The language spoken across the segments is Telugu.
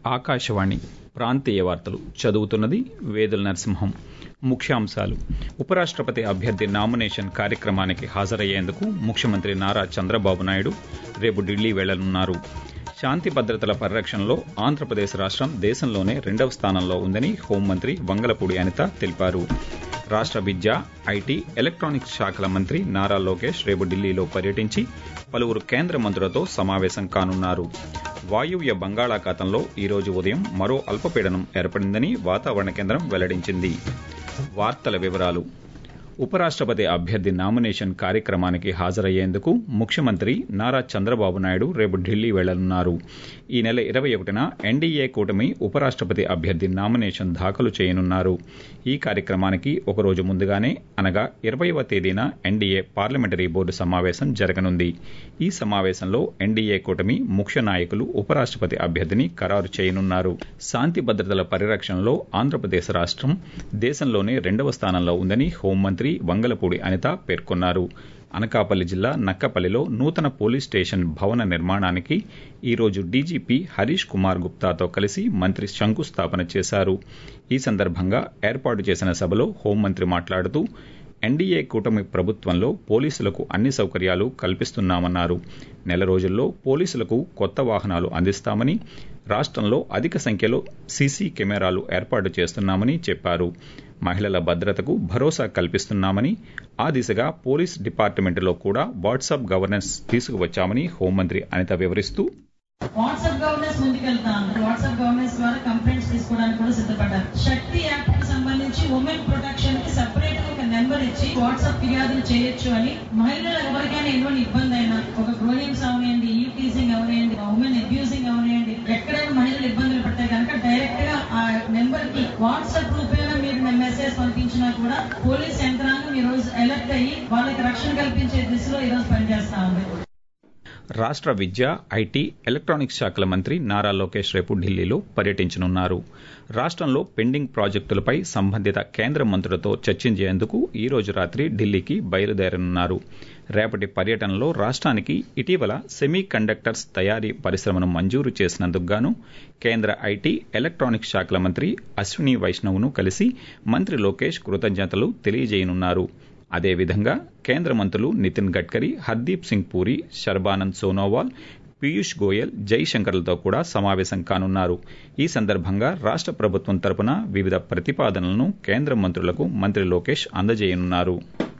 ఆకాశవాణి ప్రాంతీయ వార్తలు చదువుతున్నది వేదుల నరసింహం ముఖ్యాంశాలు ఉపరాష్టపతి అభ్యర్థి నామినేషన్ కార్యక్రమానికి హాజరయ్యేందుకు ముఖ్యమంత్రి నారా చంద్రబాబు నాయుడు రేపు ఢిల్లీ వెళ్లనున్నారు శాంతి భద్రతల పరిరక్షణలో ఆంధ్రప్రదేశ్ రాష్టం దేశంలోనే రెండవ స్థానంలో ఉందని హోంమంత్రి వంగలపూడి అనిత తెలిపారు రాష్ట విద్య ఐటీ ఎలక్ట్రానిక్స్ శాఖల మంత్రి నారా లోకేష్ రేపు ఢిల్లీలో పర్యటించి పలువురు కేంద్ర మంత్రులతో సమావేశం కానున్నారు వాయువ్య బంగాళాఖాతంలో ఈ రోజు ఉదయం మరో అల్పపీడనం ఏర్పడిందని వాతావరణ కేంద్రం వెల్లడించింది వార్తల వివరాలు ఉపరాష్టపతి అభ్యర్థి నామినేషన్ కార్యక్రమానికి హాజరయ్యేందుకు ముఖ్యమంత్రి నారా చంద్రబాబు నాయుడు రేపు ఢిల్లీ వెళ్లనున్నారు ఈ నెల ఇరవై ఒకటిన ఎన్డీఏ కూటమి ఉపరాష్టపతి అభ్యర్థి నామినేషన్ దాఖలు చేయనున్నారు ఈ కార్యక్రమానికి ఒకరోజు ముందుగానే అనగా ఇరవైవ తేదీన ఎన్డీఏ పార్లమెంటరీ బోర్డు సమావేశం జరగనుంది ఈ సమావేశంలో ఎన్డీఏ కూటమి ముఖ్య నాయకులు ఉపరాష్టపతి అభ్యర్థిని ఖరారు చేయనున్నారు శాంతి భద్రతల పరిరక్షణలో ఆంధ్రప్రదేశ్ రాష్టం దేశంలోనే రెండవ స్థానంలో ఉందని హోంమంత్రి వంగలపూడి అనిత పేర్కొన్నారు అనకాపల్లి జిల్లా నక్కపల్లిలో నూతన పోలీస్ స్టేషన్ భవన నిర్మాణానికి ఈరోజు డీజీపీ హరీష్ కుమార్ గుప్తాతో కలిసి మంత్రి శంకుస్థాపన చేశారు ఈ సందర్భంగా ఏర్పాటు చేసిన సభలో హోంమంత్రి మాట్లాడుతూ ఎన్డీఏ కూటమి ప్రభుత్వంలో పోలీసులకు అన్ని సౌకర్యాలు కల్పిస్తున్నామన్నారు నెల రోజుల్లో పోలీసులకు కొత్త వాహనాలు అందిస్తామని రాష్టంలో అధిక సంఖ్యలో సీసీ కెమెరాలు ఏర్పాటు చేస్తున్నామని చెప్పారు మహిళల భద్రతకు భరోసా కల్పిస్తున్నామని ఆ దిశగా పోలీస్ డిపార్ట్మెంట్లో కూడా వాట్సాప్ గవర్నెన్స్ తీసుకువచ్చామని హోంమంత్రి అనిత వివరిస్తూ వాట్సాప్ గవర్నెన్స్ ముందుకెళ్తాం వాట్సాప్ గవర్నెన్స్ ద్వారా కంప్లైంట్స్ తీసుకోవడానికి కూడా సిద్ధపడ్డారు శక్తి యాప్ కి సంబంధించి ఉమెన్ ప్రొటెక్షన్ కి సెపరేట్ ఒక నెంబర్ ఇచ్చి వాట్సాప్ ఫిర్యాదులు చేయొచ్చు అని మహిళలు ఎవరికైనా ఎటువంటి ఇబ్బంది అయినా ఒక గ్రోయింగ్స్ అవనియండి ఈ టీజింగ్ అవనియండి ఉమెన్ అబ్యూజింగ్ అవనియండి ఎక్కడైనా మహిళలు ఇబ్బందులు పడితే కనుక డైరెక్ట్ గా ఆ నెంబర్ కి వాట్సాప్ రూపేణ మీరు మెసేజ్ పంపించినా కూడా పోలీస్ యంత్రాంగం ఈ రోజు అలర్ట్ అయ్యి వాళ్ళకి రక్షణ కల్పించే దిశలో ఈ రోజు పనిచేస్తా ఉంది రాష్ట విద్య ఐటీ ఎలక్ట్రానిక్స్ శాఖల మంత్రి నారా లోకేష్ రేపు ఢిల్లీలో పర్యటించనున్నారు రాష్టంలో పెండింగ్ ప్రాజెక్టులపై సంబంధిత కేంద్ర మంత్రులతో చర్చించేందుకు ఈ రోజు రాత్రి ఢిల్లీకి బయలుదేరనున్నారు రేపటి పర్యటనలో రాష్ట్రానికి ఇటీవల సెమీ కండక్టర్స్ తయారీ పరిశ్రమను మంజూరు చేసినందుకు గాను కేంద్ర ఐటీ ఎలక్ట్రానిక్స్ శాఖల మంత్రి అశ్విని వైష్ణవ్ను కలిసి మంత్రి లోకేష్ కృతజ్ఞతలు తెలియజేయనున్నారు అదేవిధంగా కేంద్ర మంత్రులు నితిన్ గడ్కరీ హర్దీప్ సింగ్ పూరి శర్బానంద్ సోనోవాల్ పీయూష్ గోయల్ జైశంకర్లతో కూడా సమావేశం కానున్నారు ఈ సందర్భంగా రాష్ట ప్రభుత్వం తరపున వివిధ ప్రతిపాదనలను కేంద్ర మంత్రులకు మంత్రి లోకేష్ అందజేయనున్నారు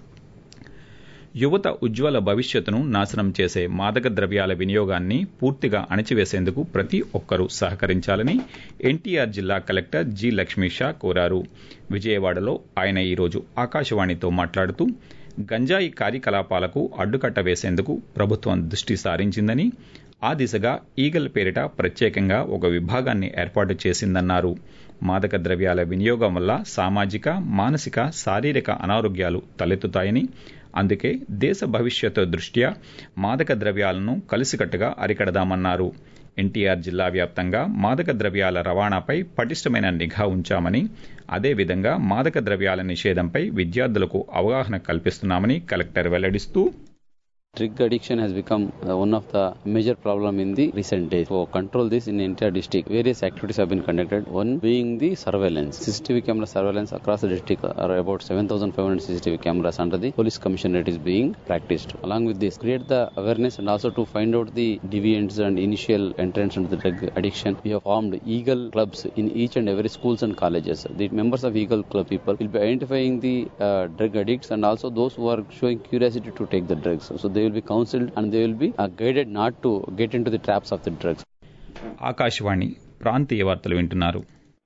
యువత ఉజ్వల భవిష్యత్తును నాశనం చేసే మాదక ద్రవ్యాల వినియోగాన్ని పూర్తిగా అణచివేసేందుకు ప్రతి ఒక్కరూ సహకరించాలని ఎన్టీఆర్ జిల్లా కలెక్టర్ జి లక్ష్మీషా కోరారు విజయవాడలో ఆయన ఈరోజు ఆకాశవాణితో మాట్లాడుతూ గంజాయి కార్యకలాపాలకు అడ్డుకట్ట వేసేందుకు ప్రభుత్వం దృష్టి సారించిందని ఆ దిశగా ఈగల్ పేరిట ప్రత్యేకంగా ఒక విభాగాన్ని ఏర్పాటు చేసిందన్నారు మాదక ద్రవ్యాల వినియోగం వల్ల సామాజిక మానసిక శారీరక అనారోగ్యాలు తలెత్తుతాయని అందుకే దేశ భవిష్యత్తు దృష్ట్యా మాదక ద్రవ్యాలను కలిసికట్టుగా అరికడదామన్నారు ఎన్టీఆర్ జిల్లా వ్యాప్తంగా మాదక ద్రవ్యాల రవాణాపై పటిష్టమైన నిఘా ఉంచామని అదేవిధంగా మాదక ద్రవ్యాల నిషేధంపై విద్యార్థులకు అవగాహన కల్పిస్తున్నామని కలెక్టర్ వెల్లడిస్తూ Drug addiction has become uh, one of the major problem in the recent days. For control this in entire district, various activities have been conducted. One being the surveillance. CCTV camera surveillance across the district are about 7,500 CCTV cameras under the police commissionerate is being practiced. Along with this, create the awareness and also to find out the deviants and initial entrance into the drug addiction. We have formed Eagle clubs in each and every schools and colleges. The members of Eagle club people will be identifying the uh, drug addicts and also those who are showing curiosity to take the drugs. So they will be counseled and they will be uh, guided not to get into the traps of the drugs. Akashvani ప్రాంతీయ వార్తలు వింటున్నారు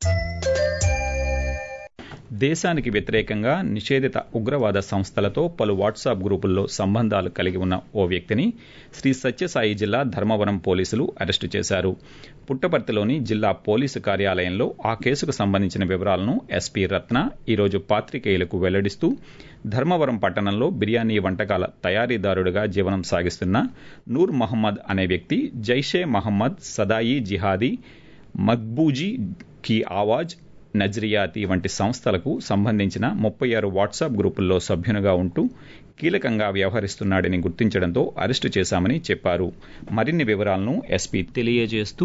దేశానికి వ్యతిరేకంగా నిషేధిత ఉగ్రవాద సంస్థలతో పలు వాట్సాప్ గ్రూపుల్లో సంబంధాలు కలిగి ఉన్న ఓ వ్యక్తిని శ్రీ సత్యసాయి జిల్లా ధర్మవరం పోలీసులు అరెస్టు చేశారు పుట్టపర్తిలోని జిల్లా పోలీసు కార్యాలయంలో ఆ కేసుకు సంబంధించిన వివరాలను ఎస్పీ రత్న ఈరోజు పాత్రికేయులకు వెల్లడిస్తూ ధర్మవరం పట్టణంలో బిర్యానీ వంటకాల తయారీదారుడిగా జీవనం సాగిస్తున్న నూర్ మహమ్మద్ అనే వ్యక్తి జైషే మహమ్మద్ సదాయి జిహాదీ మక్బూజీ కి ఆవాజ్ నజ్రియాతి వంటి సంస్థలకు సంబంధించిన ముప్పై ఆరు వాట్సాప్ గ్రూపుల్లో సభ్యునిగా ఉంటూ కీలకంగా వ్యవహరిస్తున్నాడని గుర్తించడంతో అరెస్టు చేశామని చెప్పారు మరిన్ని వివరాలను ఎస్పీ తెలియజేస్తూ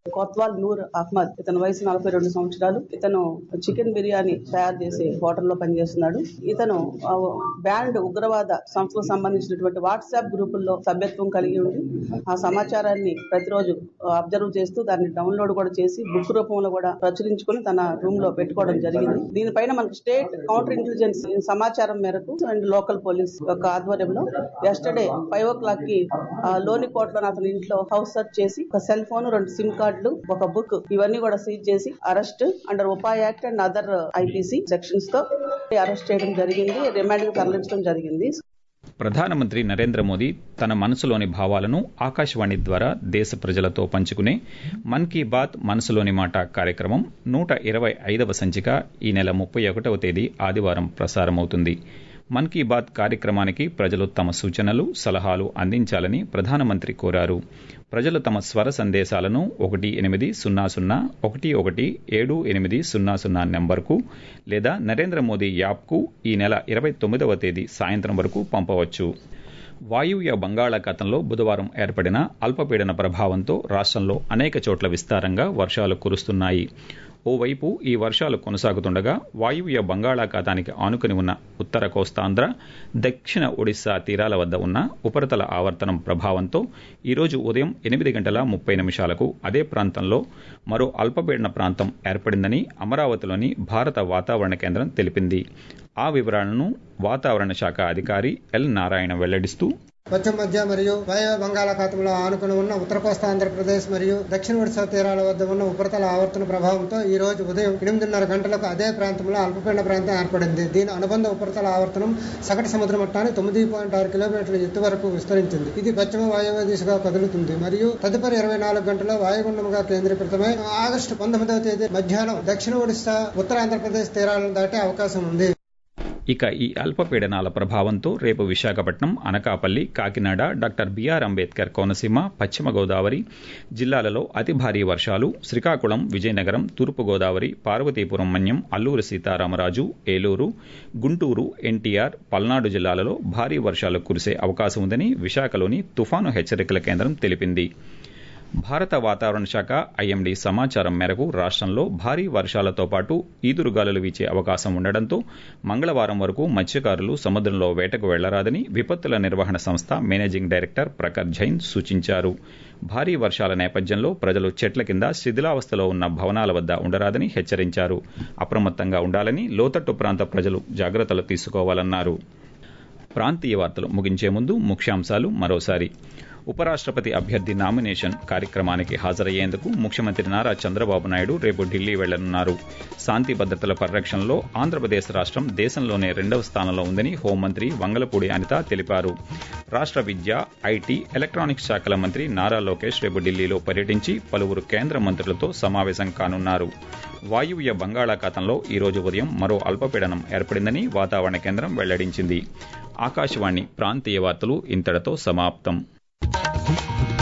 కొత్వాల్ నూర్ అహ్మద్ ఇతని వయసు నలభై రెండు సంవత్సరాలు ఇతను చికెన్ బిర్యానీ తయారు చేసే హోటల్లో పనిచేస్తున్నాడు ఇతను బ్యాండ్ ఉగ్రవాద సంస్థలకు సంబంధించినటువంటి వాట్సాప్ గ్రూపుల్లో సభ్యత్వం కలిగి ఉండి ఆ సమాచారాన్ని ప్రతిరోజు అబ్జర్వ్ చేస్తూ దాన్ని డౌన్లోడ్ కూడా చేసి బుక్ రూపంలో కూడా ప్రచురించుకుని తన రూమ్ లో పెట్టుకోవడం జరిగింది దీనిపైన మనకు స్టేట్ కౌంటర్ ఇంటెలిజెన్స్ సమాచారం మేరకు అండ్ లోకల్ పోలీస్ యొక్క ఆధ్వర్యంలో ఎస్టర్డే ఫైవ్ ఓ క్లాక్ కి లోనికోట్ లో అతని ఇంట్లో హౌస్ సర్చ్ చేసి ఒక సెల్ ఫోన్ రెండు సిమ్ కార్డులు ఒక బుక్ ఇవన్నీ కూడా సీజ్ చేసి arrest under UAPA act and other IPC sections తో అరెస్ట్ చేయడం జరిగింది రిమాండ్ కు తరలించడం జరిగింది ప్రధానమంత్రి నరేంద్ర మోదీ తన మనసులోని భావాలను ఆకాశవాణి ద్వారా దేశ ప్రజలతో పంచుకునే మన్ కీ బాత్ మనసులోని మాట కార్యక్రమం నూట ఇరవై ఐదవ సంచిక ఈ నెల ముప్పై ఒకటవ తేదీ ఆదివారం ప్రసారమవుతుంది మన్ కీ బాత్ కార్యక్రమానికి ప్రజలు తమ సూచనలు సలహాలు అందించాలని ప్రధానమంత్రి కోరారు ప్రజలు తమ స్వర సందేశాలను ఒకటి ఎనిమిది సున్నా సున్నా ఒకటి ఒకటి ఏడు ఎనిమిది సున్నా సున్నా నెంబర్కు లేదా నరేంద్ర మోదీ యాప్కు ఈ నెల ఇరవై తొమ్మిదవ తేదీ సాయంత్రం వరకు పంపవచ్చు వాయువ్య బంగాళాఖాతంలో బుధవారం ఏర్పడిన అల్పపీడన ప్రభావంతో రాష్టంలో అనేక చోట్ల విస్తారంగా వర్షాలు కురుస్తున్నాయి ఓవైపు ఈ వర్షాలు కొనసాగుతుండగా వాయువ్య బంగాళాఖాతానికి ఆనుకుని ఉన్న ఉత్తర కోస్తాంధ్ర దక్షిణ ఒడిశా తీరాల వద్ద ఉన్న ఉపరితల ఆవర్తనం ప్రభావంతో ఈరోజు ఉదయం ఎనిమిది గంటల ముప్పై నిమిషాలకు అదే ప్రాంతంలో మరో అల్పపీడన ప్రాంతం ఏర్పడిందని అమరావతిలోని భారత వాతావరణ కేంద్రం తెలిపింది ఆ వివరాలను వాతావరణ శాఖ అధికారి ఎల్ నారాయణ వెల్లడిస్తూ పశ్చిమ మధ్య మరియు వాయవ్య బంగాళాఖాతంలో ఆనుకుని ఉన్న ఉత్తర కోస్తా ఆంధ్రప్రదేశ్ మరియు దక్షిణ ఒడిశా తీరాల వద్ద ఉన్న ఉపరితల ఆవర్తన ప్రభావంతో ఈ రోజు ఉదయం ఎనిమిదిన్నర గంటలకు అదే ప్రాంతంలో అల్పపీడన ప్రాంతం ఏర్పడింది దీని అనుబంధ ఉపరితల ఆవర్తనం సగటు సముద్ర మట్టాన్ని తొమ్మిది పాయింట్ ఆరు కిలోమీటర్ల ఎత్తు వరకు విస్తరించింది ఇది పశ్చిమ వాయువ్య దిశగా కదులుతుంది మరియు తదుపరి ఇరవై నాలుగు గంటల్లో వాయుగుండంగా కేంద్రీకృతమై ఆగస్టు పంతొమ్మిదవ తేదీ మధ్యాహ్నం దక్షిణ ఒడిశా ఉత్తర ఆంధ్రప్రదేశ్ తీరాలను దాటే అవకాశం ఉంది ఇక ఈ అల్పపీడనాల ప్రభావంతో రేపు విశాఖపట్నం అనకాపల్లి కాకినాడ డాక్టర్ బిఆర్ అంబేద్కర్ కోనసీమ పశ్చిమ గోదావరి జిల్లాలలో అతి భారీ వర్షాలు శ్రీకాకుళం విజయనగరం తూర్పుగోదావరి పార్వతీపురం మన్యం అల్లూరు సీతారామరాజు ఏలూరు గుంటూరు ఎన్టీఆర్ పల్నాడు జిల్లాలలో భారీ వర్షాలు కురిసే అవకాశం ఉందని విశాఖలోని తుఫాను హెచ్చరికల కేంద్రం తెలిపింది భారత వాతావరణ శాఖ ఐఎండీ సమాచారం మేరకు రాష్టంలో భారీ వర్షాలతో పాటు ఈదురుగాలులు వీచే అవకాశం ఉండడంతో మంగళవారం వరకు మత్స్యకారులు సముద్రంలో వేటకు వెళ్లరాదని విపత్తుల నిర్వహణ సంస్థ మేనేజింగ్ డైరెక్టర్ ప్రఖర్ జైన్ సూచించారు భారీ వర్షాల నేపథ్యంలో ప్రజలు చెట్ల కింద శిథిలావస్థలో ఉన్న భవనాల వద్ద ఉండరాదని హెచ్చరించారు అప్రమత్తంగా ఉండాలని లోతట్టు ప్రాంత ప్రజలు జాగ్రత్తలు తీసుకోవాలన్నారు ప్రాంతీయ వార్తలు ముగించే ముందు ముఖ్యాంశాలు మరోసారి ఉపరాష్టపతి అభ్యర్థి నామినేషన్ కార్యక్రమానికి హాజరయ్యేందుకు ముఖ్యమంత్రి నారా చంద్రబాబు నాయుడు రేపు ఢిల్లీ వెళ్లనున్నారు శాంతి భద్రతల పరిరక్షణలో ఆంధ్రప్రదేశ్ రాష్టం దేశంలోనే రెండవ స్థానంలో ఉందని హోంమంత్రి వంగలపూడి అనిత తెలిపారు రాష్ట విద్య ఐటీ ఎలక్ట్రానిక్స్ శాఖల మంత్రి నారా లోకేష్ రేపు ఢిల్లీలో పర్యటించి పలువురు కేంద్ర మంత్రులతో సమావేశం కానున్నారు వాయువ్య బంగాళాఖాతంలో ఈ రోజు ఉదయం మరో అల్పపీడనం ఏర్పడిందని వాతావరణ కేంద్రం వెల్లడించింది ఆకాశవాణి ప్రాంతీయ వార్తలు ఇంతటితో సమాప్తం